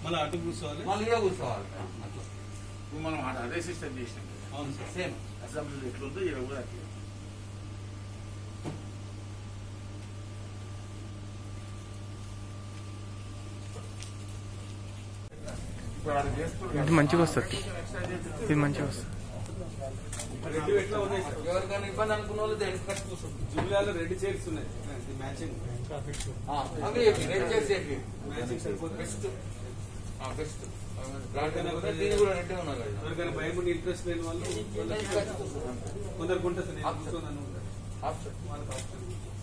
మళ్ళీ అటు కూర్చోవాలి మళ్ళీ ఇక్కడ కూర్చోవాలి అట్లా ఇప్పుడు మనం ఆ- అదే సిస్టమ్ చేసినాం కదా. అవును సార్ సేమ్ అసెంబ్లీలో ఎట్లుందో ఇక్కడ కూడా అట్లా ఇప్పుడు అది చేసుకుంటారు ఇది మంచిగా వస్తుంది ఎక్స్ట్రా చేస్తే ఇది మంచిగా వస్తుంది రెడ్ ఎట్లా ఉన్నాయి సార్ ఎవరికైనా ఇబ్బంది అనుకున్న వాళ్ళు దేనికి కట్టి కూర్చుంటారు జూలియాలో రెడ్ చైర్స్ ఉన్నాయి ఇది మ్యాచింగ్ ఆ, అవి చెప్పి రెడ్ చేసి చెప్పి మ్యాచింగ్ సరిపోతుంది బెస్ట్ బెస్ట్ దీని కూడా రెడ్డి ఉన్నారు కదా ఎవరికైనా భయం ఉండి ఇంట్రెస్ట్ లేని వాళ్ళు దానికి కట్టి కూర్చుంటారు. కొందరు ఉంటుంది సార్ నేను కూర్చోనని ఉంటారు ఆప్షన్ వాళ్ళకి ఆప్షన్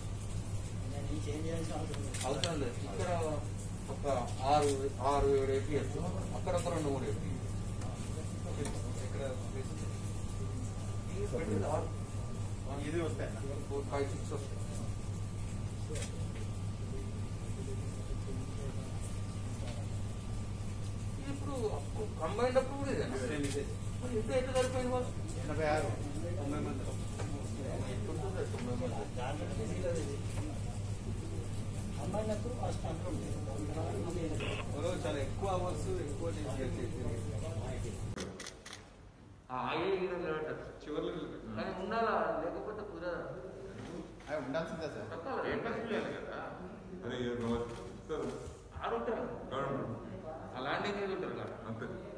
అవసరం లేదు ఇక్కడ ఒక ఆరు ఆరు ఏడు ఏపీఎస్ అక్కడ ఒక రెండు మూడు ఏపీ ఎక్కడ ఇది వస్తాయి ఫోర్ ఫైవ్ సిక్స్ వస్తాయి ఇది ఇప్పుడు కంబైండ్ అప్పుడు కూడా ఇదేనా? సేమ్ ఇదే మరి ఇంత ఎట్లా సరిపోయింది వాళ్ళు ఎనభై ఆరు తొంభై మంది ఎట్లుంటుంది? తొంభై మంది. ఎవరో చాలా ఎక్కువ అవర్స్ ఎక్కువ ఆ ఆగే ఈడ నిలబెట్టారు. చివరిలో కానీ ఉండాలా లేకపోతే కుదరదు అవి ఉండాల్సిందే సార్ పెట్టాలి. అదే ఏ రోజు సార్ ఆరు ఉంటారు గవర్నమెంట్ ఆ ల్యాండింగ్ ఉంటారు కదా అంతే